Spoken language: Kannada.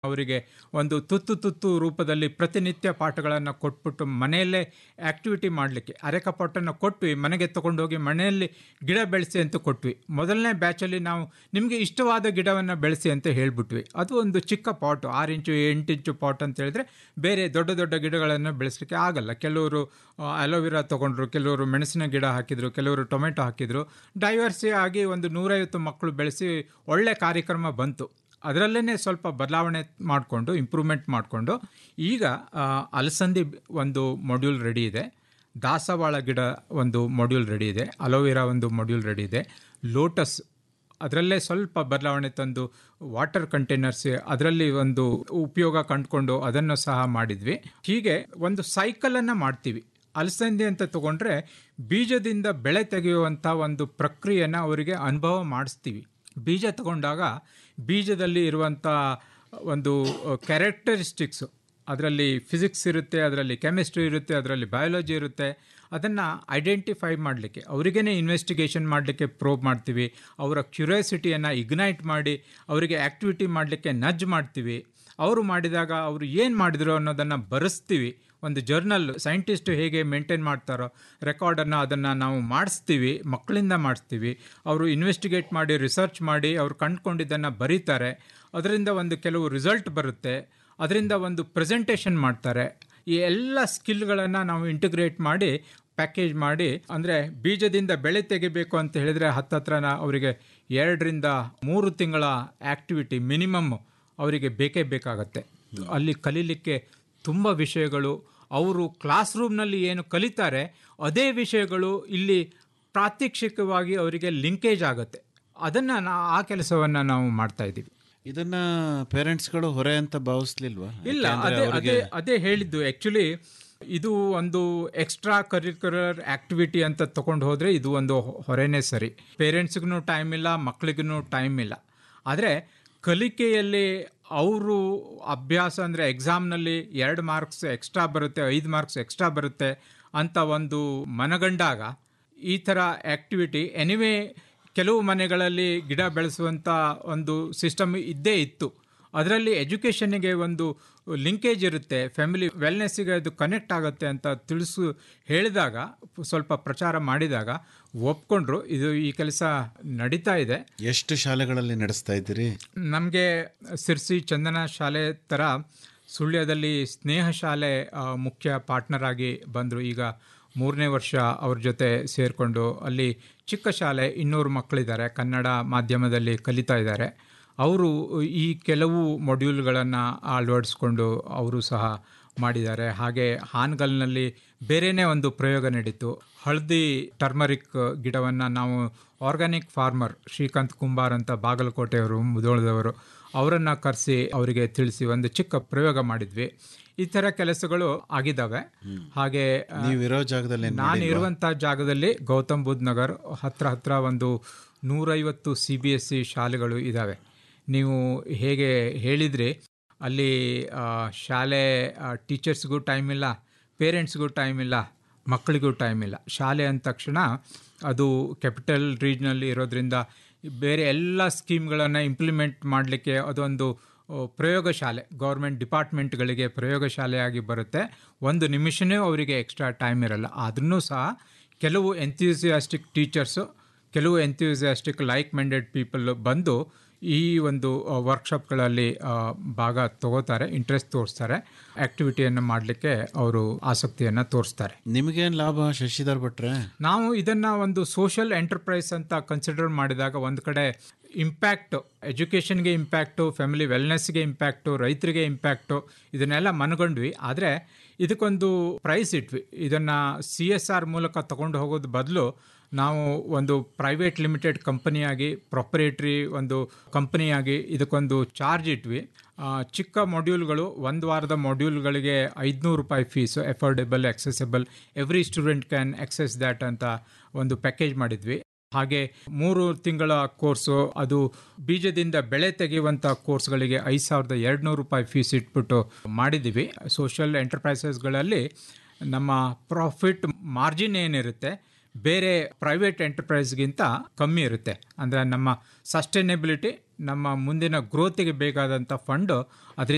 ಅವರಿಗೆ ಒಂದು ತುತ್ತು ತುತ್ತು ರೂಪದಲ್ಲಿ ಪ್ರತಿನಿತ್ಯ ಪಾಠಗಳನ್ನು ಕೊಟ್ಬಿಟ್ಟು ಮನೆಯಲ್ಲೇ ಆ್ಯಕ್ಟಿವಿಟಿ ಮಾಡಲಿಕ್ಕೆ ಅರೆಕಪಟ್ಟನ್ನು ಕೊಟ್ವಿ ಮನೆಗೆ ತೊಗೊಂಡೋಗಿ ಮನೆಯಲ್ಲಿ ಗಿಡ ಬೆಳೆಸಿ ಅಂತ ಕೊಟ್ವಿ ಮೊದಲನೇ ಬ್ಯಾಚಲ್ಲಿ ನಾವು ನಿಮಗೆ ಇಷ್ಟವಾದ ಗಿಡವನ್ನು ಬೆಳೆಸಿ ಅಂತ ಹೇಳ್ಬಿಟ್ವಿ ಅದು ಒಂದು ಚಿಕ್ಕ ಪಾಟು ಆರು ಇಂಚು ಎಂಟು ಇಂಚು ಪಾಟ್ ಅಂತ ಹೇಳಿದ್ರೆ ಬೇರೆ ದೊಡ್ಡ ದೊಡ್ಡ ಗಿಡಗಳನ್ನು ಬೆಳೆಸಲಿಕ್ಕೆ ಆಗಲ್ಲ ಕೆಲವರು ಅಲೋವೆರಾ ತೊಗೊಂಡ್ರು ಕೆಲವರು ಮೆಣಸಿನ ಗಿಡ ಹಾಕಿದರು ಕೆಲವರು ಟೊಮೆಟೊ ಹಾಕಿದರು ಡೈವರ್ಸಿ ಆಗಿ ಒಂದು ನೂರೈವತ್ತು ಮಕ್ಕಳು ಬೆಳೆಸಿ ಒಳ್ಳೆ ಕಾರ್ಯಕ್ರಮ ಬಂತು ಅದರಲ್ಲೇ ಸ್ವಲ್ಪ ಬದಲಾವಣೆ ಮಾಡಿಕೊಂಡು ಇಂಪ್ರೂವ್ಮೆಂಟ್ ಮಾಡಿಕೊಂಡು ಈಗ ಆ, ಅಲಸಂದಿ ಒಂದು ಮಾಡ್ಯೂಲ್ ರೆಡಿ ಇದೆ ದಾಸವಾಳ ಗಿಡ ಒಂದು ಮಾಡ್ಯೂಲ್ ರೆಡಿ ಇದೆ ಅಲೋವೆರಾ ಒಂದು ಮಾಡ್ಯೂಲ್ ರೆಡಿ ಇದೆ ಲೋಟಸ್ ಅದರಲ್ಲೇ ಸ್ವಲ್ಪ ಬದಲಾವಣೆ ತಂದು ವಾಟರ್ ಕಂಟೈನರ್ಸ್ ಅದರಲ್ಲಿ ಒಂದು ಉಪಯೋಗ ಕಂಡುಕೊಂಡು ಅದನ್ನು ಸಹ ಮಾಡಿದ್ವಿ ಹೀಗೆ ಒಂದು ಸೈಕಲನ್ನು ಮಾಡ್ತೀವಿ ಅಲಸಂದಿ ಅಂತ ತಗೊಂಡ್ರೆ ಬೀಜದಿಂದ ಬೆಳೆ ತೆಗೆಯುವಂಥ ಒಂದು ಪ್ರಕ್ರಿಯೆನ ಅವರಿಗೆ ಅನುಭವ ಮಾಡಿಸ್ತೀವಿ ಬೀಜ ತಗೊಂಡಾಗ ಬೀಜದಲ್ಲಿ ಇರುವಂಥ ಒಂದು ಕ್ಯಾರೆಕ್ಟರಿಸ್ಟಿಕ್ಸು ಅದರಲ್ಲಿ ಫಿಸಿಕ್ಸ್ ಇರುತ್ತೆ ಅದರಲ್ಲಿ ಕೆಮಿಸ್ಟ್ರಿ ಇರುತ್ತೆ ಅದರಲ್ಲಿ ಬಯಾಲಜಿ ಇರುತ್ತೆ ಅದನ್ನು ಐಡೆಂಟಿಫೈ ಮಾಡಲಿಕ್ಕೆ ಅವರಿಗೇ ಇನ್ವೆಸ್ಟಿಗೇಷನ್ ಮಾಡಲಿಕ್ಕೆ ಪ್ರೋಬ್ ಮಾಡ್ತೀವಿ ಅವರ ಕ್ಯೂರಿಯಾಸಿಟಿಯನ್ನು ಇಗ್ನೈಟ್ ಮಾಡಿ ಅವರಿಗೆ ಆ್ಯಕ್ಟಿವಿಟಿ ಮಾಡಲಿಕ್ಕೆ ನಜ್ ಮಾಡ್ತೀವಿ ಅವರು ಮಾಡಿದಾಗ ಅವರು ಏನು ಮಾಡಿದ್ರು ಅನ್ನೋದನ್ನು ಬರೆಸ್ತೀವಿ ಒಂದು ಜರ್ನಲ್ ಸೈಂಟಿಸ್ಟು ಹೇಗೆ ಮೇಂಟೈನ್ ಮಾಡ್ತಾರೋ ರೆಕಾರ್ಡನ್ನು ಅದನ್ನು ನಾವು ಮಾಡಿಸ್ತೀವಿ ಮಕ್ಕಳಿಂದ ಮಾಡಿಸ್ತೀವಿ ಅವರು ಇನ್ವೆಸ್ಟಿಗೇಟ್ ಮಾಡಿ ರಿಸರ್ಚ್ ಮಾಡಿ ಅವ್ರು ಕಂಡುಕೊಂಡಿದ್ದನ್ನು ಬರೀತಾರೆ ಅದರಿಂದ ಒಂದು ಕೆಲವು ರಿಸಲ್ಟ್ ಬರುತ್ತೆ ಅದರಿಂದ ಒಂದು ಪ್ರೆಸೆಂಟೇಷನ್ ಮಾಡ್ತಾರೆ ಈ ಎಲ್ಲ ಸ್ಕಿಲ್ಗಳನ್ನು ನಾವು ಇಂಟಿಗ್ರೇಟ್ ಮಾಡಿ ಪ್ಯಾಕೇಜ್ ಮಾಡಿ ಅಂದರೆ ಬೀಜದಿಂದ ಬೆಳೆ ತೆಗಿಬೇಕು ಅಂತ ಹೇಳಿದರೆ ಹತ್ತತ್ರ ಅವರಿಗೆ ಎರಡರಿಂದ ಮೂರು ತಿಂಗಳ ಆ್ಯಕ್ಟಿವಿಟಿ ಮಿನಿಮಮ್ ಅವರಿಗೆ ಬೇಕೇ ಬೇಕಾಗತ್ತೆ ಅಲ್ಲಿ ಕಲೀಲಿಕ್ಕೆ ತುಂಬ ವಿಷಯಗಳು ಅವರು ಕ್ಲಾಸ್ ರೂಮ್ನಲ್ಲಿ ಏನು ಕಲಿತಾರೆ ಅದೇ ವಿಷಯಗಳು ಇಲ್ಲಿ ಪ್ರಾತ್ಯಕ್ಷಿಕವಾಗಿ ಅವರಿಗೆ ಲಿಂಕೇಜ್ ಆಗುತ್ತೆ ಅದನ್ನು ನಾ ಆ ಕೆಲಸವನ್ನು ನಾವು ಮಾಡ್ತಾ ಇದ್ದೀವಿ ಇದನ್ನ ಪೇರೆಂಟ್ಸ್ಗಳು ಹೊರೆ ಅಂತ ಭಾವಿಸ್ಲಿಲ್ವಾ ಇಲ್ಲ ಯಾಕೆಂದ್ರೆ ಅದೇ ಅವ್ರಿಗೆ ಅದೇ ಅದೇ ಹೇಳಿದ್ದು ಆ್ಯಕ್ಚುಲಿ ಇದು ಒಂದು ಎಕ್ಸ್ಟ್ರಾ ಕರಿಕ್ಯುಲರ್ ಆಕ್ಟಿವಿಟಿ ಅಂತ ತಗೊಂಡು ಹೋದರೆ ಇದು ಒಂದು ಹೊರೆನೇ ಸರಿ ಪೇರೆಂಟ್ಸ್ಗೂ ಟೈಮ್ ಇಲ್ಲ ಮಕ್ಕಳಿಗೂ ಟೈಮ್ ಇಲ್ಲ ಆದರೆ ಕಲಿಕೆಯಲ್ಲಿ ಅವರು ಅಭ್ಯಾಸ ಅಂದರೆ ಎಕ್ಸಾಮ್ನಲ್ಲಿ ಎರಡು ಮಾರ್ಕ್ಸ್ ಎಕ್ಸ್ಟ್ರಾ ಬರುತ್ತೆ ಐದು ಮಾರ್ಕ್ಸ್ ಎಕ್ಸ್ಟ್ರಾ ಬರುತ್ತೆ ಅಂತ ಒಂದು ಮನಗಂಡಾಗ ಈ ಥರ ಆ್ಯಕ್ಟಿವಿಟಿ ಎನಿವೇ ಕೆಲವು ಮನೆಗಳಲ್ಲಿ ಗಿಡ ಬೆಳೆಸುವಂಥ ಒಂದು ಸಿಸ್ಟಮ್ ಇದ್ದೇ ಇತ್ತು ಅದರಲ್ಲಿ ಎಜುಕೇಷನ್ನಿಗೆ ಒಂದು ಲಿಂಕೇಜ್ ಇರುತ್ತೆ ಫ್ಯಾಮಿಲಿ ವೆಲ್ನೆಸ್ಸಿಗೆ ಅದು ಕನೆಕ್ಟ್ ಆಗುತ್ತೆ ಅಂತ ತಿಳಿಸು ಹೇಳಿದಾಗ ಸ್ವಲ್ಪ ಪ್ರಚಾರ ಮಾಡಿದಾಗ ಒಪ್ಕೊಂಡ್ರು ಇದು ಈ ಕೆಲಸ ನಡೀತಾ ಇದೆ ಎಷ್ಟು ಶಾಲೆಗಳಲ್ಲಿ ನಡೆಸ್ತಾ ಇದ್ದೀರಿ ನಮಗೆ ಸಿರ್ಸಿ ಚಂದನ ಶಾಲೆ ಥರ ಸುಳ್ಯದಲ್ಲಿ ಸ್ನೇಹ ಶಾಲೆ ಆ, ಮುಖ್ಯ ಪಾರ್ಟ್ನರ್ ಆಗಿ ಬಂದರು ಈಗ ಮೂರನೇ ವರ್ಷ ಅವ್ರ ಜೊತೆ ಸೇರಿಕೊಂಡು ಅಲ್ಲಿ ಚಿಕ್ಕ ಶಾಲೆ ಇನ್ನೂರು ಮಕ್ಕಳಿದ್ದಾರೆ ಕನ್ನಡ ಮಾಧ್ಯಮದಲ್ಲಿ ಕಲಿತಾ ಇದ್ದಾರೆ ಅವರು ಈ ಕೆಲವು ಮಾಡ್ಯೂಲ್ಗಳನ್ನು ಅಳವಡಿಸ್ಕೊಂಡು ಅವರು ಸಹ ಮಾಡಿದ್ದಾರೆ ಹಾಗೆ ಹಾನಗಲ್ನಲ್ಲಿ ಬೇರೆಯೇ ಒಂದು ಪ್ರಯೋಗ ನಡೀತು ಹಳದಿ ಟರ್ಮರಿಕ್ ಗಿಡವನ್ನು ನಾವು ಆರ್ಗ್ಯಾನಿಕ್ ಫಾರ್ಮರ್ ಶ್ರೀಕಾಂತ್ ಕುಂಬಾರ್ ಅಂತ ಬಾಗಲಕೋಟೆಯವರು ಮುದೋಳದವರು ಅವರನ್ನು ಕರೆಸಿ ಅವರಿಗೆ ತಿಳಿಸಿ ಒಂದು ಚಿಕ್ಕ ಪ್ರಯೋಗ ಮಾಡಿದ್ವಿ ಈ ಥರ ಕೆಲಸಗಳು ಆಗಿದ್ದಾವೆ ಹಾಗೆ ಆ, ನೀವಿರೋ ಜಾಗದಲ್ಲಿ ಏನ್ ನಾನು ಮಾಡಿಲ್ವಾ? ಇರುವಂಥ ಜಾಗದಲ್ಲಿ ಗೌತಮ್ ಬುದ್ಧ ನಗರ್ ಹತ್ರ ಹತ್ರ ಒಂದು ನೂರೈವತ್ತು ಸಿ ಬಿ ಎಸ್ ಸಿ ಶಾಲೆಗಳು ಇದ್ದಾವೆ ನೀವು ಹೇಗೆ ಹೇಳಿದ್ರಿ ಅಲ್ಲಿ ಆ, ಶಾಲೆ ಟೀಚರ್ಸ್ಗೂ ಟೈಮ್ ಇಲ್ಲ ಪೇರೆಂಟ್ಸ್ಗೂ ಟೈಮ್ ಇಲ್ಲ ಮಕ್ಕಳಿಗೂ ಟೈಮ್ ಇಲ್ಲ ಶಾಲೆ ಅಂದ ತಕ್ಷಣ ಅದು ಕ್ಯಾಪಿಟಲ್ ರೀಜ್ನಲ್ಲಿ ಇರೋದ್ರಿಂದ ಬೇರೆ ಎಲ್ಲ ಸ್ಕೀಮ್ಗಳನ್ನು ಇಂಪ್ಲಿಮೆಂಟ್ ಮಾಡಲಿಕ್ಕೆ ಅದೊಂದು ಆ, ಪ್ರಯೋಗಶಾಲೆ ಗೌರ್ಮೆಂಟ್ ಡಿಪಾರ್ಟ್ಮೆಂಟ್ಗಳಿಗೆ ಪ್ರಯೋಗಶಾಲೆಯಾಗಿ ಬರುತ್ತೆ ಒಂದು ನಿಮಿಷನೇ ಅವರಿಗೆ ಎಕ್ಸ್ಟ್ರಾ ಟೈಮ್ ಇರಲ್ಲ ಆದ್ರೂ ಸಹ ಕೆಲವು ಎಂಥ್ಯೂಸಿಯಾಸ್ಟಿಕ್ ಟೀಚರ್ಸು ಕೆಲವು ಎಂಥ್ಯೂಸಿಯಾಸ್ಟಿಕ್ ಲೈಕ್ ಮೈಂಡೆಡ್ ಪೀಪಲ್ ಬಂದು ಈ ಒಂದು ವರ್ಕ್ಶಾಪ್ಗಳಲ್ಲಿ ಭಾಗ ತಗೋತಾರೆ ಇಂಟ್ರೆಸ್ಟ್ ತೋರಿಸ್ತಾರೆ ಆ್ಯಕ್ಟಿವಿಟಿಯನ್ನು ಮಾಡಲಿಕ್ಕೆ ಅವರು ಆಸಕ್ತಿಯನ್ನು ತೋರಿಸ್ತಾರೆ ನಿಮಗೇನ್ ಲಾಭ ಶಶಿಧರ್ ಭಟ್ರೆ ನಾವು ಇದನ್ನ ಒಂದು ಸೋಷಿಯಲ್ ಎಂಟರ್ಪ್ರೈಸ್ ಅಂತ ಕನ್ಸಿಡರ್ ಮಾಡಿದಾಗ ಒಂದು ಕಡೆ ಇಂಪ್ಯಾಕ್ಟು ಎಜುಕೇಷನ್ಗೆ ಇಂಪ್ಯಾಕ್ಟು ಫ್ಯಾಮಿಲಿ ವೆಲ್ನೆಸ್ಗೆ ಇಂಪ್ಯಾಕ್ಟು ರೈತರಿಗೆ ಇಂಪ್ಯಾಕ್ಟು ಇದನ್ನೆಲ್ಲ ಮನಗೊಂಡ್ವಿ ಆದರೆ ಇದಕ್ಕೊಂದು ಪ್ರೈಸ್ ಇಟ್ವಿ ಇದನ್ನು ಸಿ ಎಸ್ ಆರ್ ಮೂಲಕ ತಗೊಂಡು ಹೋಗೋದು ಬದಲು ನಾವು ಒಂದು ಪ್ರೈವೇಟ್ ಲಿಮಿಟೆಡ್ ಕಂಪನಿಯಾಗಿ ಪ್ರೊಪರೇಟ್ರಿ ಒಂದು ಕಂಪನಿಯಾಗಿ ಇದಕ್ಕೊಂದು ಚಾರ್ಜ್ ಇಟ್ವಿ ಆ, ಚಿಕ್ಕ ಮಾಡ್ಯೂಲ್ಗಳು ಒಂದು ವಾರದ ಮಾಡ್ಯೂಲ್ಗಳಿಗೆ ಐದುನೂರು ರೂಪಾಯಿ fees affordable accessible every student can access that ಅಂತ ಒಂದು ಪ್ಯಾಕೇಜ್ ಮಾಡಿದ್ವಿ ಹಾಗೆ ಮೂರು ತಿಂಗಳ ಕೋರ್ಸು ಅದು ಬೀಜದಿಂದ ಬೆಳೆ ತೆಗೆಯುವಂಥ ಕೋರ್ಸ್ಗಳಿಗೆ ಐದು ಸಾವಿರದ ಎರಡುನೂರು ರೂಪಾಯಿ ಫೀಸ್ ಇಟ್ಬಿಟ್ಟು ಮಾಡಿದ್ದೀವಿ ಸೋಷಿಯಲ್ ಎಂಟರ್ಪ್ರೈಸಸ್ಗಳಲ್ಲಿ ನಮ್ಮ ಪ್ರಾಫಿಟ್ ಮಾರ್ಜಿನ್ ಏನಿರುತ್ತೆ ಬೇರೆ ಪ್ರೈವೇಟ್ ಎಂಟರ್ಪ್ರೈಸ್ಗಿಂತ ಕಮ್ಮಿ ಇರುತ್ತೆ ಅಂದರೆ ನಮ್ಮ ಸಸ್ಟೈನೇಬಿಲಿಟಿ ನಮ್ಮ ಮುಂದಿನ ಗ್ರೋತಿಗೆ ಬೇಕಾದಂಥ ಫಂಡು ಅದರಿಂದ